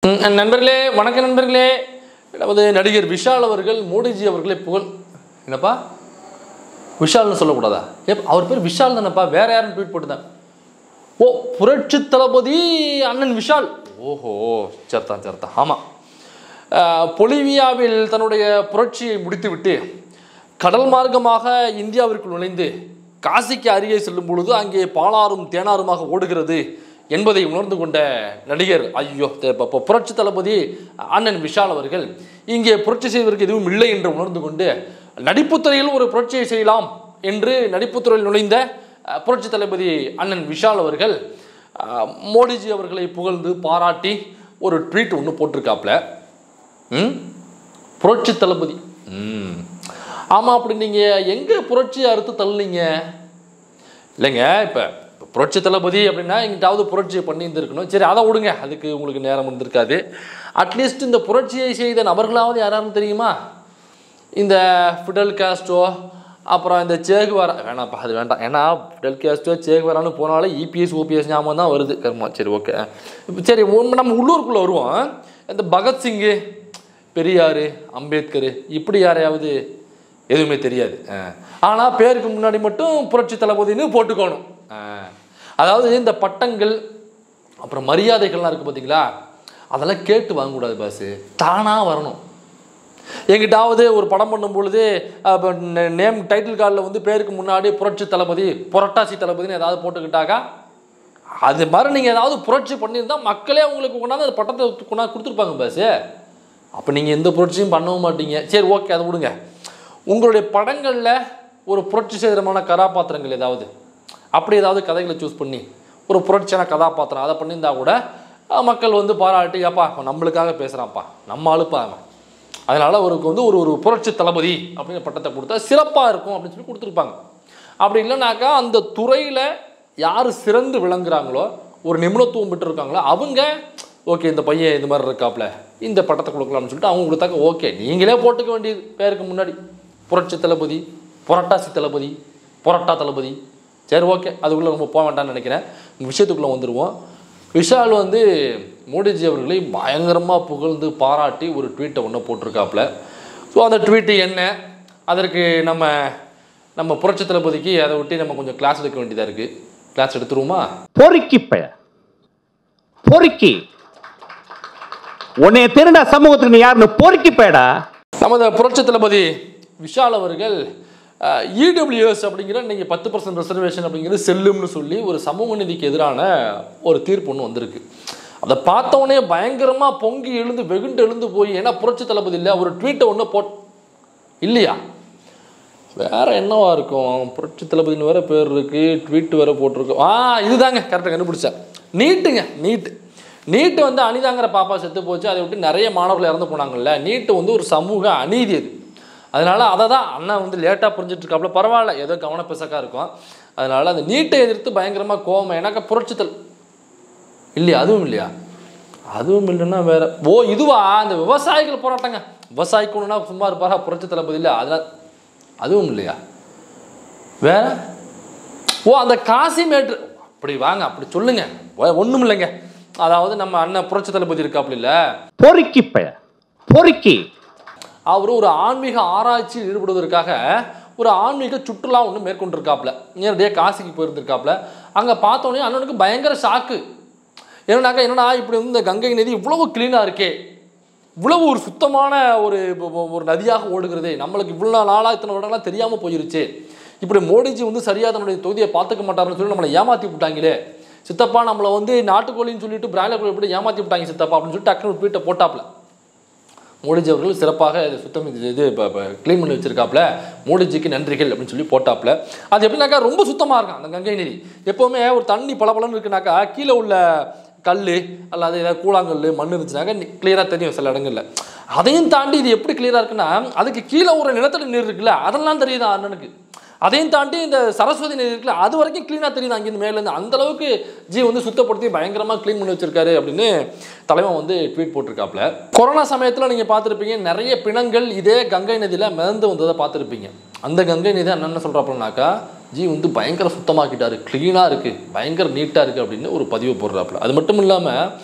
ம், நண்பர்களே வணக்கம் நண்பர்களே நமது நடிகர் விஷால் அவர்கள் மோடிஜி அவர்களை புகழ் என்னப்பா விஷால்னு சொல்லக்கூடாதா ஏப் அவர் பேர் விஷால் தானேப்பா வேற யாரும் ட்வீட் போட்டுதான் ஓ புரட்சி தளபதி அண்ணன் விஷால் ஓஹோ சரிதான் சரிதான் ஆமாம் பொலிவியாவில் தன்னுடைய புரட்சியை முடித்துவிட்டு கடல் மார்க்கமாக இந்தியாவிற்குள் நுழைந்து காசிக்கு அருகே செல்லும் பொழுது அங்கே பாலாறும் தேனாருமாக ஓடுகிறது என்பதை உணர்ந்து கொண்ட நடிகர் ஐயோ தே- ப- ப- புரட்சி தளபதி அண்ணன் விஷால் அவர்கள் இங்கே புரட்சி செய்வதற்கு எதுவும் இல்லை என்று உணர்ந்து கொண்டு நடிப்புத்துறையில் ஒரு புரட்சியை செய்யலாம் என்று நடிப்புத்துறையில் நுழைந்த அஹ், புரட்சி தளபதி அண்ணன் விஷால் அவர்கள் அஹ், மோடிஜி அவர்களை புகழ்ந்து பாராட்டி ஒரு ட்வீட் ஒன்று போட்டிருக்காப்ல ம் புரட்சி தளபதி ம் ஆமாம் அப்படி நீங்கள் எங்கே புரட்சியை அறுத்து தள்ளுனீங்க இல்லைங்க இப்போ புரட்சி தளபதி அப்படின்னா எங்கிட்டாவது புரட்சியை பண்ணி இருந்திருக்கணும் சரி அதை விடுங்க அதுக்கு உங்களுக்கு நேரம் இருந்திருக்காது அட்லீஸ்ட் இந்த புரட்சியை செய்த நபர்களாவது யாராவது தெரியுமா இந்த ஃபிடல் காஸ்ட்ரோ அப்புறம் இந்த சேகுவாரா வேணாம்ப்பா அது வேண்டாம் ஏன்னா ஃபிடல் காஸ்ட்ரோ சேகுவாரான்னு போனாலே இபிஎஸ் ஓபிஎஸ் ஞாபகம் தான் வருது கர்மா சரி ஓகே இப்போ சரி உண்மை நம்ம உள்ளூருக்குள்ளே வருவோம் இந்த பகத்சிங்கு பெரியார் அம்பேத்கர் இப்படி யாரையாவது எதுவுமே தெரியாது ஆனால் பேருக்கு முன்னாடி மட்டும் புரட்சி தளபதினு போட்டுக்கணும் ஆ. அதாவது இந்த பட்டங்கள் அப்புறம் மரியாதைகள்லாம் இருக்குது பார்த்தீங்களா அதெல்லாம் கேட்டு வாங்கக்கூடாது பாஸு தானாக வரணும் எங்கிட்டாவது ஒரு படம் பண்ணும் பொழுது நேம் டைட்டில் கார்டில் வந்து பேருக்கு முன்னாடி புரட்சி தளபதி புரட்டாசி தளபதினு ஏதாவது போட்டுக்கிட்டாக்கா அது மாதிரி நீங்கள் ஏதாவது புரட்சி பண்ணியிருந்தா மக்களே உங்களுக்கு கொண்டாந்து அந்த பட்டத்தை கொண்டாந்து கொடுத்துருப்பாங்க பாஸு அப்போ நீங்கள் எந்த புரட்சியும் பண்ணவும் மாட்டீங்க சரி ஓகே அதை விடுங்க உங்களுடைய படங்களில் ஒரு புரட்சி செய்தமான கதாபாத்திரங்கள் ஏதாவது அப்படி ஏதாவது கதைகளை சூஸ் பண்ணி ஒரு புரட்சியான கதாபாத்திரம் அதை பண்ணியிருந்தா கூட அஹ், மக்கள் வந்து பாராட்டி அப்பா அவன் நம்மளுக்காக பேசுகிறான்ப்பா நம்ம அழுப்பா அவன் அதனால் அவருக்கு வந்து ஒரு ஒரு புரட்சி தளபதி அப்படின்னு பட்டத்தை கொடுத்தா சிறப்பாக இருக்கும் அப்படின்னு சொல்லி கொடுத்துருப்பாங்க அப்படி இல்லைனாக்கா அந்த துறையில் யார் சிறந்து விளங்குறாங்களோ ஒரு நிபுணத்துவம் பெற்று இருக்காங்களோ அவங்க ஓகே இந்த பையன் இந்த மாதிரி இருக்காப்ல இந்த பட்டத்தை கொடுக்கலாம்னு சொல்லிட்டு அவங்க கொடுத்தாக்க ஓகே நீங்களே போட்டுக்க வேண்டியது பேருக்கு முன்னாடி புரட்சி தளபதி புரட்டாசி தளபதி புரட்டா தளபதி சரி ஓகே அதுக்குள்ளே ரொம்ப போக வேண்டாம்னு நினைக்கிறேன் விஷயத்துக்குள்ளே வந்துடுவோம் விஷால் வந்து மோடிஜி அவர்களை பயங்கரமாக புகழ்ந்து பாராட்டி ஒரு ட்வீட்டை ஒன்று போட்டிருக்காப்புல ஸோ அந்த ட்வீட்டு என்ன அதற்கு நம்ம நம்ம புரட்சி தளபதிக்கு அதை ஒட்டி நம்ம கொஞ்சம் கிளாஸ் எடுக்க வேண்டியதாக இருக்குது கிளாஸ் எடுத்துருவோமா பொறுக்கி பய பொறுக்கி உன்னைய திருடா சமூகத்துக்கு நீ யாருன்னு பொறுக்கி பயடா நமது புரட்சி தளபதி விஷால் அவர்கள் இடபிள்யூஎஸ் அப்படிங்கிற இன்னைக்கு பத்து பர்சன்ட் ரிசர்வேஷன் அப்படிங்கிறது செல்லும்னு சொல்லி ஒரு சமூக நீதிக்கு எதிரான ஒரு தீர்ப்பு ஒன்று வந்திருக்கு அதை பார்த்தவொடனே பயங்கரமாக பொங்கி எழுந்து வெகுண்டு எழுந்து போய் ஏன்னா புரட்சி தளபதி இல்லை ஒரு ட்வீட்டை ஒன்று போட் இல்லையா வேற என்னவா இருக்கும் புரட்சி தளபதினு வேற பேர் இருக்கு ட்வீட் வேற போட்டிருக்கோம் ஆ இதுதாங்க கரெக்டாக கண்டுபிடிச்சேன் நீட்டுங்க நீட்டு நீட்டு வந்து அனிதாங்கிற பாப்பா செத்து போச்சு அதை விட்டு நிறைய மாணவர்கள் இறந்து போனாங்கல்ல நீட்டு வந்து ஒரு சமூக அநீதி அது அதனால அதை தான் அண்ணா வந்து லேட்டாக புரிஞ்சுட்டு இருக்காப்புல பரவாயில்ல ஏதோ கவனப்பிசக்கா இருக்கும் அதனால அந்த நீட்டை எதிர்த்து பயங்கரமாக கோவம் எனக்கு புரட்சித்தல் இல்லையா அதுவும் இல்லையா அதுவும் இல்லைன்னா வேற ஓ இதுவா அந்த விவசாயிகள் போராட்டங்க விவசாயிக்கு ஒன்றுனா சும்மா இருப்பாரா புரட்சி தளபதி இல்லை அதெல்லாம் அதுவும் இல்லையா வேற ஓ அந்த காசி மேட்ரு அப்படி வாங்க அப்படி சொல்லுங்க ஒன்றும் இல்லைங்க அதாவது நம்ம அண்ணன் புரட்சி தளபதி இருக்காப்புல இல்லை பொறுக்கி பய பொறுக்கி அவர் ஒரு ஆன்மீக ஆராய்ச்சியில் ஈடுபடுவதற்காக ஒரு ஆன்மீக சுற்றுலா ஒன்று மேற்கொண்டிருக்காப்புல நேரடியாக காசிக்கு போயிருந்திருக்காப்புல அங்கே பார்த்தோன்னே அண்ணனுக்கு பயங்கர ஷாக்கு என்னன்னாக்கா என்னடா இப்படி வந்து இந்த கங்கை நதி இவ்வளவு க்ளீனாக இருக்கே இவ்வளவு ஒரு சுத்தமான ஒரு ஒ- ஒரு நதியாக ஓடுகிறதே நம்மளுக்கு இவ்வளோ நாளாக இத்தனை வருடங்களாக தெரியாமல் போயிருச்சு இப்படி மோடிஜி வந்து சரியாக தன்னுடைய தொகுதியை பார்த்துக்க மாட்டாருன்னு சொல்லி நம்மளை ஏமாற்றி விட்டாங்களே சித்தப்பா நம்மளை வந்து நாட்டுக்கோழின்னு சொல்லிட்டு பிராய்லர் கோழி எப்படி ஏமாற்றி விட்டாங்க சித்தப்பா அப்படின்னு சொல்லிட்டு டக்குனு ஒரு ட்வீட்டை போட்டாப்புல மோடிஜி அவர்கள் சிறப்பாக இதை சுத்தம் இது இது இப்போ க்ளீன் பண்ணி வச்சிருக்காப்புல மோடிஜிக்கு நன்றிகள் அப்படின்னு சொல்லி போட்டாப்புல அது எப்படின்னாக்கா ரொம்ப சுத்தமாக இருக்கும் அந்த கங்கை நதி எப்போவுமே ஒரு தண்ணி பளபளன்னு இருக்குனாக்கா கீழே உள்ள கல் அல்லது ஏதாவது கூழாங்கல் மண் இருந்துச்சுனாக்கா கிளியராக தெரியும் சில இடங்கள்ல அதையும் தாண்டி இது எப்படி கிளியராக இருக்குன்னா அதுக்கு கீழே ஒரு நிலத்தடி நீர் இருக்குல்ல அதெல்லாம் தெரியுது அண்ணனுக்கு அதையும் தாண்டி இந்த சரஸ்வதி நதி இருக்குல்ல அது வரைக்கும் க்ளீனாக தெரியுது அங்கேருந்து மேலேருந்து அந்த அளவுக்கு ஜி வந்து சுத்தப்படுத்தி பயங்கரமாக க்ளீன் பண்ணி வச்சிருக்காரு அப்படின்னு தலைவன் வந்து ட்வீட் போட்டிருக்காப்புல கொரோனா சமயத்தில் நீங்கள் பார்த்துருப்பீங்க நிறைய பிணங்கள் இதே கங்கை நதியில் மிதந்து வந்ததை பார்த்துருப்பீங்க அந்த கங்கை நதி அண்ணன் என்ன சொல்கிறாப்புலனாக்கா ஜி வந்து பயங்கர சுத்தமாக்கிட்டாரு க்ளீனாக இருக்குது பயங்கர நீட்டாக இருக்குது அப்படின்னு ஒரு பதிவு போடுறாப்புல அது மட்டும் இல்லாமல்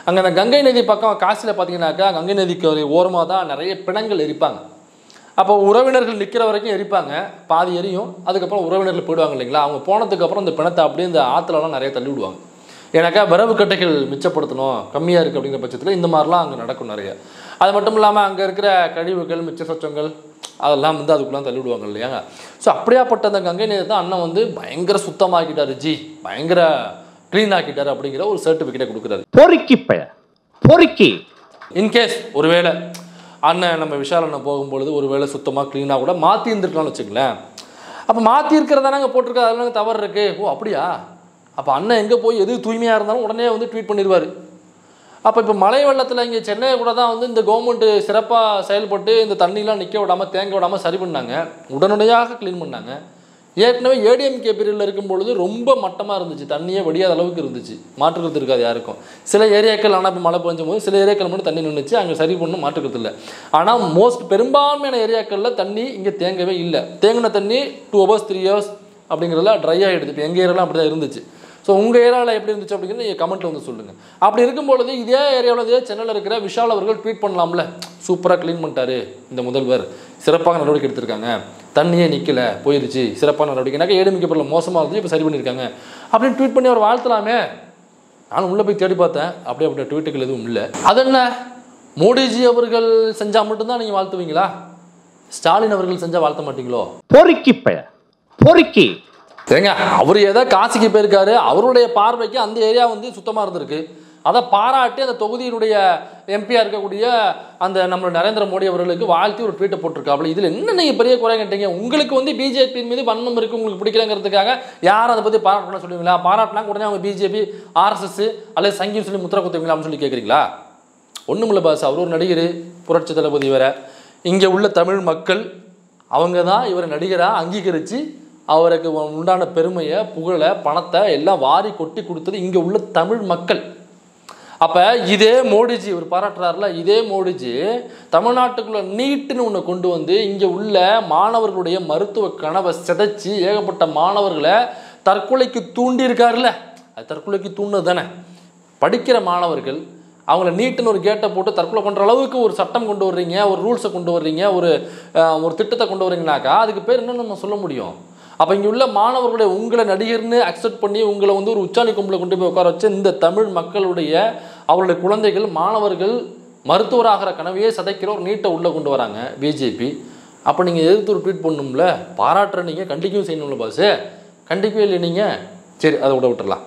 அங்கே அந்த கங்கை நதி பக்கம் காசியில் பார்த்தீங்கன்னாக்கா கங்கை நதிக்கு ஓரமாக தான் நிறைய பிணங்கள் எரிப்பாங்க அப்போ உறவினர்கள் நிற்கிற வரைக்கும் எரிப்பாங்க பாதி எரியும் அதுக்கப்புறம் உறவினர்கள் போயிடுவாங்க இல்லைங்களா அவங்க போனதுக்கப்புறம் இந்த பிணத்தை அப்படியே இந்த ஆற்றுலலாம் நிறைய தள்ளி விடுவாங்க ஏன்னாக்கா விரவு கட்டைகள் மிச்சப்படுத்தணும் கம்மியாக இருக்குது அப்படிங்கிற பட்சத்தில் இந்த மாதிரிலாம் அங்கே நடக்கும் நிறைய அது மட்டும் இல்லாமல் அங்கே இருக்கிற கழிவுகள் மிச்ச சொச்சங்கள் அதெல்லாம் வந்து அதுக்குள்ளே தள்ளி விடுவாங்க இல்லையாங்க ஸோ அப்படியாப்பட்ட அந்த கங்கை நீரை தான் அண்ணன் வந்து பயங்கர சுத்தமாக்கிட்டாரு ஜி பயங்கர க்ளீன் ஆக்கிட்டாரு அப்படிங்கிற ஒரு சர்டிஃபிகேட்டை கொடுக்குறாரு பொறுக்கி பெய பொறுக்கி இன்கேஸ் ஒருவேளை அண்ணன் நம்ம விஷால் அண்ணன் போகும்பொழுது ஒருவேளை சுத்தமாக க்ளீனாக கூட மாற்றி இருந்திருக்கலாம்னு வச்சுங்களேன் அப்போ மாற்றி இருக்கிறதானே அங்கே போட்டிருக்க அதெல்லாம் தவறு இருக்கு ஓ அப்படியா அப்போ அண்ணன் எங்கே போய் எது தூய்மையாக இருந்தாலும் உடனே வந்து ட்வீட் பண்ணிடுவார் அப்போ இப்போ மழை வெள்ளத்தில் இங்கே சென்னை கூட தான் வந்து இந்த கவர்மெண்ட்டு சிறப்பாக செயல்பட்டு இந்த தண்ணிலாம் நிற்க விடாமல் தேங்க விடாமல் சரி பண்ணாங்க உடனடியாக க்ளீன் பண்ணாங்க ஏற்கனவே ஏடிஎம்கே பீரியடில் இருக்கும் பொழுது ரொம்ப மட்டமாக இருந்துச்சு தண்ணியே வடியாத அளவுக்கு இருந்துச்சு மாற்றுக்கிறது இருக்காது யாருக்கும் சில ஏரியாக்கள் ஆனால் இப்போ மழை பெஞ்சும் போது சில ஏரியாக்கள் மட்டும் தண்ணி நின்றுச்சு அங்கே சரி பண்ணணும் மாற்றுக்கிறது இல்லை ஆனால் மோஸ்ட் பெரும்பான்மையான ஏரியாக்களில் தண்ணி இங்கே தேங்கவே இல்லை தேங்கின தண்ணி டூ ஹவர்ஸ் த்ரீ ஹவர்ஸ் அப்படிங்கிறதுல ட்ரை ஆகிடுது இப்போ எங்கள் ஏரியாலாம் அப்படி தான் இருந்துச்சு ஸோ உங்கள் ஏரியாவில் எப்படி இருந்துச்சு அப்படிங்கிறது நீங்கள் கமெண்ட்டில் வந்து சொல்லுங்கள் அப்படி இருக்கும்பொழுது இதே ஏரியாவில் இதே சென்னையில் இருக்கிற விஷால் அவர்கள் ட்வீட் பண்ணலாம்ல சூப்பராக க்ளீன் பண்ணிட்டாரு இந்த முதல்வர் சிறப்பாக நடவடிக்கை எடுத்திருக்காங்க தண்ணியே நிற்கல போயிருச்சு சிறப்பான நடவடிக்கைனாக்கா ஏடிமிக்க பொருள் மோசமாக இருந்துச்சு இப்போ சரி பண்ணியிருக்காங்க அப்படின்னு ட்வீட் பண்ணி அவர் வாழ்த்தலாமே நானும் உள்ளே போய் தேடி பார்த்தேன் அப்படியே அப்படி ட்வீட்டுகள் எதுவும் இல்லை அது என்ன மோடிஜி அவர்கள் செஞ்சால் மட்டும்தான் நீங்கள் வாழ்த்துவீங்களா ஸ்டாலின் அவர்கள் செஞ்சால் வாழ்த்த மாட்டீங்களோ பொறுக்கி பெய பொறுக்கி ஏங்க அவர் ஏதோ காசிக்கு போயிருக்காரு அவருடைய பார்வைக்கு அந்த ஏரியா வந்து சுத்தமாக இருந்திருக்கு அதை பாராட்டி அந்த தொகுதியினுடைய எம்பியாக இருக்கக்கூடிய அந்த நம்ம நரேந்திர மோடி அவர்களுக்கு வாழ்த்தி ஒரு ட்வீட்டை போட்டிருக்காப்புல இதில் என்ன நீங்கள் பெரிய குறை கேட்டீங்க உங்களுக்கு வந்து பிஜேபியின் மீது வன்மம் இருக்குது உங்களுக்கு பிடிக்கலங்கிறதுக்காக யாரும் அதை பற்றி பாராட்டணும் சொல்லுவீங்களா பாராட்டினா உடனே அவங்க பிஜேபி ஆர்எஸ்எஸ் அல்லது சங்கின்னு சொல்லி முத்திர குத்துவீங்களான்னு சொல்லி கேட்குறீங்களா ஒன்றும் இல்லை பாஸ் அவர் ஒரு நடிகர் புரட்சி தளபதி வேற இங்கே உள்ள தமிழ் மக்கள் அவங்க தான் இவரை நடிகராக அங்கீகரித்து அவருக்கு உண்டான பெருமையை புகழை பணத்தை எல்லாம் வாரி கொட்டி கொடுத்தது இங்கே உள்ள தமிழ் மக்கள் அப்போ இதே மோடிஜி இவர் பாராட்டுறாருல இதே மோடிஜி தமிழ்நாட்டுக்குள்ள நீட்டுன்னு ஒன்று கொண்டு வந்து இங்கே உள்ள மாணவர்களுடைய மருத்துவ கனவை சிதைச்சி ஏகப்பட்ட மாணவர்களை தற்கொலைக்கு தூண்டியிருக்காருல்ல அது தற்கொலைக்கு தூண்டுனது தானே படிக்கிற மாணவர்கள் அவங்கள நீட்டுன்னு ஒரு கேட்டை போட்டு தற்கொலை பண்ணுற அளவுக்கு ஒரு சட்டம் கொண்டு வர்றீங்க ஒரு ரூல்ஸை கொண்டு வர்றீங்க ஒரு அஹ், ஒரு திட்டத்தை கொண்டு வர்றீங்கனாக்கா அதுக்கு பேர் என்ன நம்ம சொல்ல முடியும் அப்போ இங்கே உள்ள மாணவர்களுடைய உங்களை நடிகர்னு அக்செப்ட் பண்ணி உங்களை வந்து ஒரு உச்சாணி கும்பலை கொண்டு போய் உட்கார வச்சு இந்த தமிழ் மக்களுடைய அவருடைய குழந்தைகள் மாணவர்கள் மருத்துவராகிற கனவையே சதைக்கிற ஒரு நீட்டை உள்ளே கொண்டு வராங்க பிஜேபி அப்போ நீங்கள் எதிர்த்து ஒரு ட்வீட் பண்ணணும்ல பாராட்டுற நீங்கள் கண்டிக்கவும் செய்யணும்ல பாஸு கண்டிக்கவே இல்லை நீங்கள் சரி அதை விட விட்டுறலாம்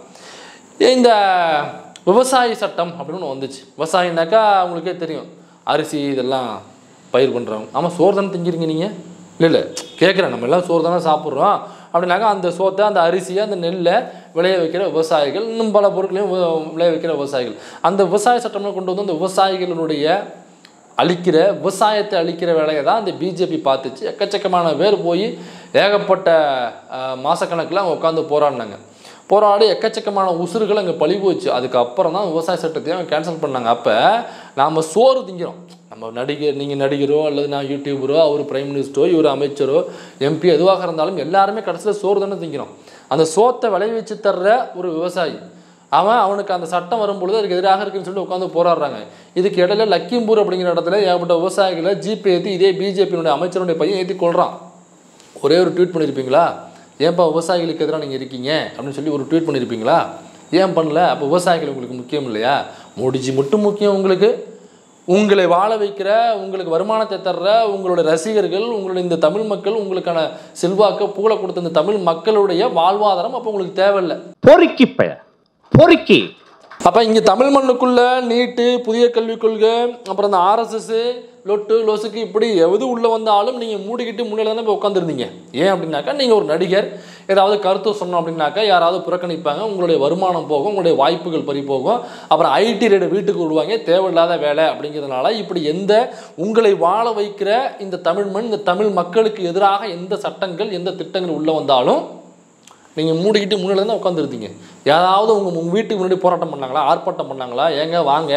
இந்த விவசாய சட்டம் அப்படின்னு ஒன்று வந்துச்சு விவசாயம்னாக்கா உங்களுக்கே தெரியும் அரிசி இதெல்லாம் பயிர் பண்ணுறவங்க ஆமாம் சோறு தானே திங்கிறீங்க நீங்கள் இல்லை இல்லை கேட்குறேன் நம்ம எல்லாம் சோறு தானே சாப்பிட்றோம் அப்படின்னாக்கா அந்த சோத்தை அந்த அரிசியை அந்த நெல்லை விளைய வைக்கிற விவசாயிகள் இன்னும் பல பொருட்களையும் வி- விளைய வைக்கிற விவசாயிகள் அந்த விவசாய சட்டம்லாம் கொண்டு வந்து அந்த விவசாயிகளுடைய அழிக்கிற விவசாயத்தை அழிக்கிற வேலையை தான் இந்த பிஜேபி பார்த்துச்சு எக்கச்சக்கமான பேர் போய் ஏகப்பட்ட அஹ், மாசக்கணக்கில் அவங்க உட்காந்து போராடினாங்க போராடி எக்கச்சக்கமான உசுறுகள் அங்கே பழி போச்சு அதுக்கப்புறம் தான் விவசாய சட்டத்தையும் அவங்க கேன்சல் பண்ணாங்க அப்போ நாம் சோறு திங்கிறோம் நம்ம நடிகர் நீங்கள் நடிகரோ அல்லது நான் யூடியூபரோ அவர் பிரைம் மினிஸ்டரோ இவர் அமைச்சரோ எம்பி எதுவாக இருந்தாலும் எல்லாருமே கடைசியில் சோறு தானே திங்கிறோம் அந்த சோத்தை விளைவிச்சு தர்ற ஒரு விவசாயி அவன் அவனுக்கு அந்த சட்டம் வரும்பொழுது அதுக்கு எதிராக இருக்குன்னு சொல்லி உட்காந்து போராடுறாங்க இதுக்கு இடையில லக்கிம்பூர் அப்படிங்கிற இடத்துல ஏகப்பட்ட விவசாயிகளை ஜிபே ஏற்றி இதே பிஜேபியினுடைய அமைச்சருடைய பையன் ஏற்றி கொள்றான் ஒரே ஒரு ட்வீட் பண்ணியிருப்பீங்களா ஏன்பா விவசாயிகளுக்கு எதிராக நீங்கள் இருக்கீங்க அப்படின்னு சொல்லி ஒரு ட்வீட் பண்ணியிருப்பீங்களா ஏன் பண்ணல அப்போ விவசாயிகள் உங்களுக்கு முக்கியம் இல்லையா மோடிஜி மட்டும் முக்கியம் உங்களுக்கு உங்களை வாழ வைக்கிற உங்களுக்கு வருமானத்தை தர்ற உங்களுடைய ரசிகர்கள் உங்களுடைய இந்த தமிழ் மக்கள் உங்களுக்கான செல்வாக்க புகழ கொடுத்த இந்த தமிழ் மக்களுடைய வாழ்வாதாரம் அப்போ உங்களுக்கு தேவையில்லை பொறுக்கி பெய பொறுக்கி அப்போ இங்கே தமிழ் மண்ணுக்குள்ள நீட்டு புதிய கல்விக் கொள்கை அப்புறம் இந்த ஆர்எஸ்எஸ் லொட்டு லொசுக்கு இப்படி எது உள்ளே வந்தாலும் நீங்கள் மூடிக்கிட்டு முன்னில தானே போய் உட்காந்துருந்தீங்க ஏன் அப்படின்னாக்கா நீங்கள் ஒரு நடிகர் ஏதாவது கருத்து சொன்னோம் அப்படின்னாக்கா யாராவது புறக்கணிப்பாங்க உங்களுடைய வருமானம் போகும் உங்களுடைய வாய்ப்புகள் பறி போகும் அப்புறம் ஐடி ரேடு வீட்டுக்கு விடுவாங்க தேவையில்லாத வேலை அப்படிங்கிறதுனால இப்படி எந்த உங்களை வாழ வைக்கிற இந்த தமிழ் மண் இந்த தமிழ் மக்களுக்கு எதிராக எந்த சட்டங்கள் எந்த திட்டங்கள் உள்ளே வந்தாலும் நீங்கள் மூடிக்கிட்டு முன்னாடி தான் உட்காந்துருந்தீங்க யாராவது உங்கள் உங்கள் வீட்டுக்கு முன்னாடி போராட்டம் பண்ணாங்களா ஆர்ப்பாட்டம் பண்ணாங்களா ஏங்க வாங்க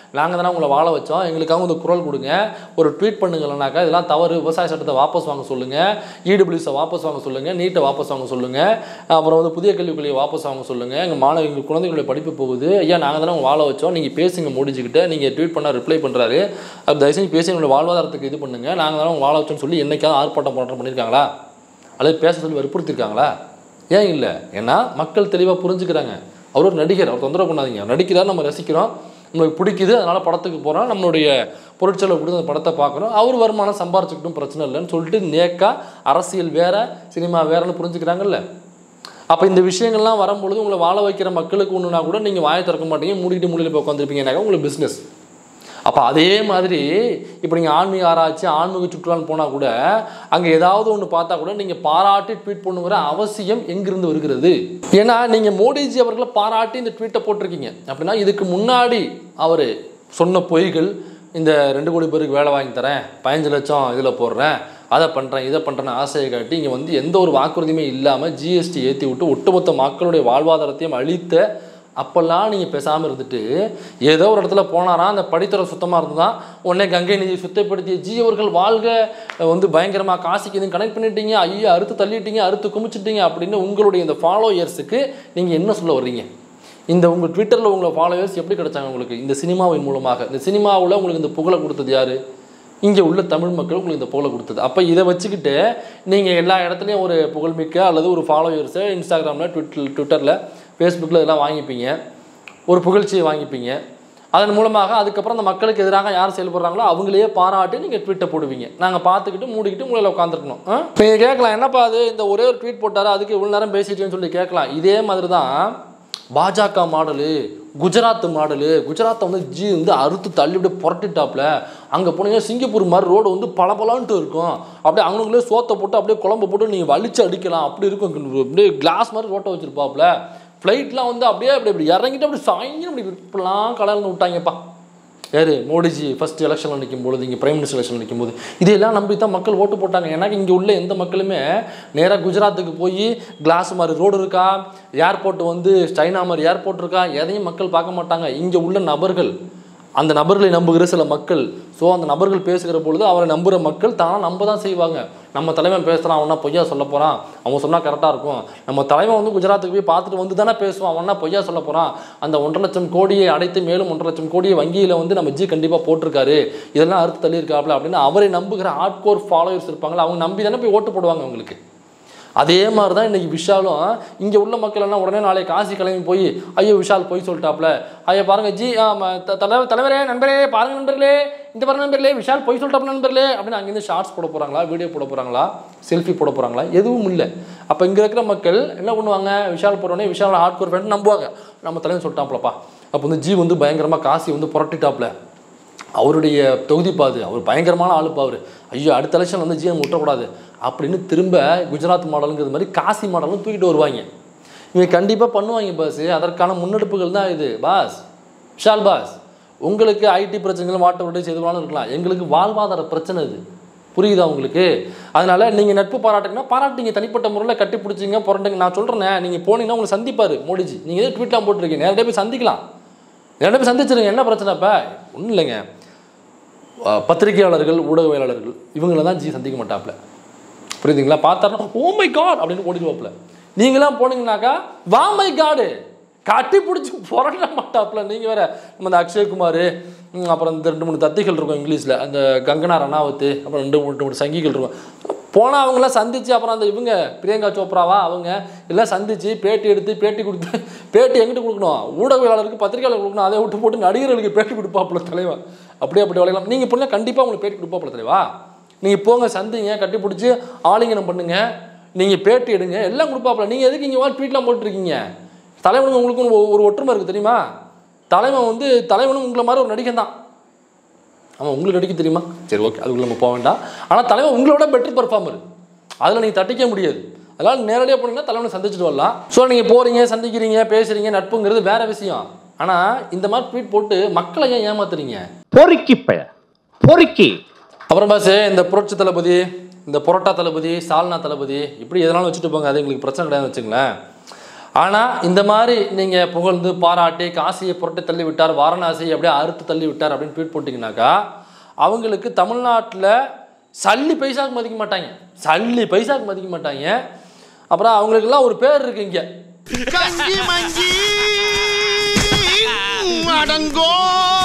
நாங்கள் தானே உங்களை வாழ வச்சோம் எங்களுக்காக வந்து குரல் கொடுங்க ஒரு ட்வீட் பண்ணுங்களேனாக்கா இதெல்லாம் தவறு விவசாய சட்டத்தை வாபஸ் வாங்க சொல்லுங்கள் இடபிள்யூஸை வாபஸ் வாங்க சொல்லுங்கள் நீட்டை வாபஸ் வாங்க சொல்லுங்கள் அப்புறம் வந்து புதிய கல்விக் கொள்கையை வாபஸ் வாங்க சொல்லுங்கள் எங்கள் மாணவ எங்கள் குழந்தைகளுடைய படிப்பு போகுது ஐயா நாங்கள் தானே உங்களை வாழ வச்சோம் நீங்கள் பேசுங்க மோடிஜிக்கிட்ட நீங்கள் ட்வீட் பண்ண ரிப்ளை பண்ணுறாரு அது தயவு செஞ்சு பேசி எங்களுடைய வாழ்வாதாரத்துக்கு இது பண்ணுங்கள் நாங்கள் தானே உங்களை வாழ வச்சோம்னு சொல்லி என்னைக்காவது ஆர்ப்பாட்டம் போராட்டம் பண்ணியிருக்காங்களா அல்லது பேச சொல்லி வற்புறுத்திருக்காங்களா ஏன் இல்லை ஏன்னா மக்கள் தெளிவாக புரிஞ்சுக்கிறாங்க அவர் ஒரு நடிகர் அவர் தொந்தரவு பண்ணாதீங்க அவர் நடிக்கிறார் நம்ம ரசிக்கிறோம் நம்மளுக்கு பிடிக்குது அதனால் படத்துக்கு போகிறோம் நம்மளுடைய பொருட்செலவு கொடுத்து அந்த படத்தை பார்க்குறோம் அவர் வருமானம் சம்பாரிச்சுக்கிட்டும் பிரச்சனை இல்லைன்னு சொல்லிட்டு நேக்கா அரசியல் வேற சினிமா வேறன்னு புரிஞ்சுக்கிறாங்கல்ல அப்போ இந்த விஷயங்கள்லாம் வரும்பொழுது உங்களை வாழ வைக்கிற மக்களுக்கு ஒன்றுனா கூட நீங்கள் வாயை திறக்க மாட்டீங்க மூடிட்டு மூலையில் போய் உட்காந்துருப்பீங்கன்னாக்கா உங்களுக்கு பிஸ்னஸ் அப்போ அதே மாதிரி இப்போ நீங்கள் ஆன்மீக ஆராய்ச்சி ஆன்மீக சுற்றுலான்னு போனால் கூட அங்கே ஏதாவது ஒன்று பார்த்தா கூட நீங்கள் பாராட்டி ட்வீட் பண்ணுங்கிற அவசியம் எங்கிருந்து வருகிறது ஏன்னா நீங்கள் மோடிஜி அவர்களை பாராட்டி இந்த ட்வீட்டை போட்டிருக்கீங்க அப்படின்னா இதுக்கு முன்னாடி அவர் சொன்ன பொய்கள் இந்த ரெண்டு கோடி பேருக்கு வேலை வாங்கி தரேன் பதினஞ்சு லட்சம் இதில் போடுறேன் அதை பண்ணுறேன் இதை பண்ணுறேன்னு ஆசையை காட்டி இங்கே வந்து எந்த ஒரு வாக்குறுதியுமே இல்லாமல் ஜிஎஸ்டி ஏற்றி விட்டு ஒட்டுமொத்த மக்களுடைய வாழ்வாதாரத்தையும் அழித்த அப்போல்லாம் நீங்கள் பேசாமல் இருந்துட்டு ஏதோ ஒரு இடத்துல போனாராம் அந்த படித்துறை சுத்தமாக இருந்ததான் உடனே கங்கை நதியை சுத்தப்படுத்திய ஜி அவர்கள் வாழ்க வந்து பயங்கரமாக காசிக்கு எதுவும் கனெக்ட் பண்ணிட்டீங்க ஐயோ அறுத்து தள்ளிட்டீங்க அறுத்து குமிச்சிட்டீங்க அப்படின்னு உங்களுடைய இந்த ஃபாலோயர்ஸுக்கு நீங்கள் என்ன சொல்ல வர்றீங்க இந்த உங்கள் ட்விட்டரில் உங்களை ஃபாலோவர்ஸ் எப்படி கிடைச்சாங்க உங்களுக்கு இந்த சினிமாவின் மூலமாக இந்த சினிமாவில் உங்களுக்கு இந்த புகழை கொடுத்தது யார் இங்கே உள்ள தமிழ் மக்கள் உங்களுக்கு இந்த புகழை கொடுத்தது அப்போ இதை வச்சுக்கிட்டு நீங்கள் எல்லா இடத்துலையும் ஒரு புகழ்மிக்க அல்லது ஒரு ஃபாலோயர்ஸை இன்ஸ்டாகிராமில் ட்விட்டர் ட்விட்டரில் ஃபேஸ்புக்கில் இதெல்லாம் வாங்கிப்பீங்க ஒரு புகழ்ச்சியை வாங்கிப்பீங்க அதன் மூலமாக அதுக்கப்புறம் அந்த மக்களுக்கு எதிராக யார் செயல்படுறாங்களோ அவங்களையே பாராட்டி நீங்கள் ட்வீட்டை போடுவீங்க நாங்கள் பார்த்துக்கிட்டு மூடிக்கிட்டு உங்களை உட்காந்துருக்கணும் நீங்கள் கேட்கலாம் என்னப்பா அது இந்த ஒரே ஒரு ட்வீட் போட்டாரு அதுக்கு இவ்வளோ நேரம் பேசிட்டேன்னு சொல்லி கேட்கலாம் இதே மாதிரி தான் பாஜக மாடலு குஜராத் மாடலு குஜராத்தை வந்து ஜி வந்து அறுத்து தள்ளி அப்படியே புரட்டிட்டாப்ல அங்கே போனீங்கன்னா சிங்கப்பூர் மாதிரி ரோடு வந்து பளபளன்ட்டு இருக்கும் அப்படியே அவங்களுக்குள்ளே சோத்தை போட்டு அப்படியே குழம்பு போட்டு நீங்கள் வலிச்சு அடிக்கலாம் அப்படி இருக்கும் அப்படியே கிளாஸ் மாதிரி ரோட்டை வச்சிருப்பாப்ல ஃப்ளைட்லாம் வந்து அப்படியே அப்படி இப்படி இறங்கிட்டு அப்படி சாயங்காலம் அப்படி இப்படிலாம் கலர்ந்து விட்டாங்கப்பா யார் மோடிஜி ஃபர்ஸ்ட் எலெக்ஷனில் நிற்கும் பொழுது இங்கே பிரைம் மினிஸ்டர் எலெக்ஷன் நிற்கும் போது இதெல்லாம் நம்பி தான் மக்கள் ஓட்டு போட்டாங்க ஏன்னா இங்கே உள்ள எந்த மக்களுமே நேராக குஜராத்துக்கு போய் கிளாஸ் மாதிரி ரோடு இருக்கா ஏர்போர்ட் வந்து சைனா மாதிரி ஏர்போர்ட் இருக்கா எதையும் மக்கள் பார்க்க மாட்டாங்க இங்கே உள்ள நபர்கள் அந்த நபர்களை நம்புகிற சில மக்கள் ஸோ அந்த நபர்கள் பேசுகிற பொழுது அவரை நம்புகிற மக்கள் தானாக நம்ப தான் செய்வாங்க நம்ம தலைவன் பேசுகிறான் அவனா பொய்யா சொல்ல போகிறான் அவன் சொன்னால் கரெக்டாக இருக்கும் நம்ம தலைவன் வந்து குஜராத்துக்கு போய் பார்த்துட்டு வந்து தானே பேசுவான் அவனா பொய்யா சொல்ல போகிறான் அந்த ஒன்றரை லட்சம் கோடியை அடைத்து மேலும் ஒன்றரை லட்சம் கோடியை வங்கியில் வந்து நம்ம ஜி கண்டிப்பாக போட்டிருக்காரு இதெல்லாம் அறுத்து தள்ளியிருக்காப்ல அப்படின்னு அவரை நம்புகிற ஹார்ட்கோர் ஃபாலோவர்ஸ் இருப்பாங்களா அவங்க நம்பி தானே போய் ஓட்டு போடுவாங்க அவங்களுக்கு அதே மாதிரி தான் இன்னைக்கு விஷாலும் இங்கே உள்ள மக்கள் எல்லாம் உடனே நாளை காசி கிளம்பி போய் ஐயோ விஷால் போய் சொல்லிட்டாப்ல ஐயா பாருங்க ஜி ஆமா, த- தலைவர் தலைவரே நண்பரே பாருங்க நண்பர்களே இந்த பாருங்க நண்பர்களே விஷால் போய் சொல்லிட்டாப்ல நண்பர்களே அப்படின்னு அங்கேருந்து ஷார்ட்ஸ் போட போகிறாங்களா வீடியோ போட போகிறாங்களா செல்ஃபி போட போகிறாங்களா எதுவும் இல்லை அப்போ இங்கே இருக்கிற மக்கள் என்ன பண்ணுவாங்க விஷால் போகிறோடனே விஷால் ஹார்ட் கோர் ஃபேன் நம்புவாங்க நம்ம தலைவன் சொல்லிட்டாப்லப்பா அப்போ வந்து ஜி வந்து பயங்கரமாக காசி வந்து புரட்டிட்டாப்ல அவருடைய தொகுதி பாது அவர் பயங்கரமான ஆளுப்பா அவர் ஐயோ அடுத்த எலெக்ஷன் வந்து ஜிஎம் விட்டக்கூடாது அப்படின்னு திரும்ப குஜராத் மாடலுங்கிறது மாதிரி காசி மாடலும் தூக்கிட்டு வருவாங்க இவங்க கண்டிப்பாக பண்ணுவாங்க பாஸ் அதற்கான முன்னெடுப்புகள் தான் இது பாஸ் விஷால் பாஸ் உங்களுக்கு ஐடி பிரச்சனைகள் வாட்ட விட்டு செய்துவாலும் இருக்கலாம் எங்களுக்கு வாழ்வாதார பிரச்சனை இது புரியுதா உங்களுக்கு அதனால நீங்கள் நட்பு பாராட்டுங்கன்னா பாராட்டுங்க தனிப்பட்ட முறையில் கட்டி பிடிச்சிங்க புரண்டுங்க நான் சொல்கிறேன் நீங்கள் போனீங்கன்னா உங்களை சந்திப்பார் மோடிஜி நீங்கள் எதுவும் ட்வீட்லாம் போட்டிருக்கீங்க நேரடியாக போய் சந்திக்கலாம் நேரடியாக போய் சந்திச்சிருங்க என்ன பிரச்சனை இப்போ ஒன்றும் இல்லைங்க அஹ் பத்திரிகையாளர்கள் ஊடகவியலாளர்கள் இவங்கள தான் ஜி சந்திக்க மாட்டாப்ல புரியுதுங்களா பார்த்தாருன்னா ஓ மை காட் அப்படின்னு ஓடிடுவாப்ல நீங்களாம் போனீங்கன்னாக்கா வா மை காடு கட்டி பிடிச்சி புரட்ட மாட்டாப்ல நீங்கள் வேற நம்ம இந்த அக்ஷய்குமார் ம், அப்புறம் இந்த ரெண்டு மூணு தத்திகள் இருக்கும் இங்கிலீஷில் அந்த கங்கனா ரனாவத்து அப்புறம் ரெண்டு மூணு மூணு சங்கிகள் இருக்கும் போனால் அவங்களாம் சந்திச்சு அப்புறம் அந்த இவங்க பிரியங்கா சோப்ராவா அவங்க எல்லாம் சந்திச்சு பேட்டி எடுத்து பேட்டி கொடுத்து பேட்டி எங்கிட்டு கொடுக்கணும் ஊடகவியலாளருக்கு பத்திரிகையாளர் கொடுக்கணும் அதை விட்டு போட்டு நடிகர்களுக்கு பேட்டி கொடுப்பாப்புல தலைவா அப்படியே அப்படி வளையலாம் நீங்கள் இப்போ கண்டிப்பாக உங்களுக்கு பேட்டி கொடுப்பாப்புல தலைவா நீங்கள் போங்க சந்திங்க கட்டி பிடிச்சி ஆலிங்கனம் பண்ணுங்க நீங்கள் பேட்டி எடுங்க எல்லாம் கொடுப்பாப்புல நீங்கள் எதுக்கு இங்கே ட்வீட்லாம் போட்டுருக்கீங்க தலைவனுக்கு உங்களுக்கும் ஒரு- ஒரு ஒற்றுமை இருக்குது தெரியுமா தலைவன் வந்து தலைவனும் உங்களை மாதிரி ஒரு நடிகன் தான் அவன் உங்களுக்கு நடிக்க தெரியுமா சரி ஓகே அதுக்குள்ள நம்ம போக வேண்டாம் ஆனால் தலைவன் உங்களோட பெட்டர் பெர்ஃபார்மர் அதில் நீங்கள் தட்டிக்க முடியாது அதனால் நேரடியாக போனீங்கன்னா தலைவனை சந்திச்சுட்டு வரலாம் ஸோ நீங்கள் போகிறீங்க சந்திக்கிறீங்க பேசுகிறீங்க நட்புங்கிறது வேற விஷயம் ஆனால் இந்த மாதிரி ட்வீட் போட்டு மக்களை ஏன் ஏமாத்துறீங்க பொறுக்கி பய பொறுக்கி அப்புறம் பாஸ் இந்த புரட்சி தளபதி இந்த புரோட்டா தளபதி சால்னா தளபதி இப்படி எதனாலும் வச்சுட்டு போங்க அது எங்களுக்கு பிரச்சனை கிடையாதுன்னு வச்சுங்களேன் ஆனால் இந்த மாதிரி நீங்கள் புகழ்ந்து பாராட்டி காசியை புரட்டி தள்ளி விட்டார் வாரணாசியை அப்படியே அறுத்து தள்ளி விட்டார் அப்படின்னு ட்வீட் போட்டிங்கனாக்கா அவங்களுக்கு தமிழ்நாட்டில் சல்லி பைசாக்கு மதிக்க மாட்டாங்க சல்லி பைசாக்கு மதிக்க மாட்டாங்க அப்புறம் அவங்களுக்கெல்லாம் ஒரு பேர் இருக்கு இங்கே கஞ்சி மஞ்சி அடங்கோ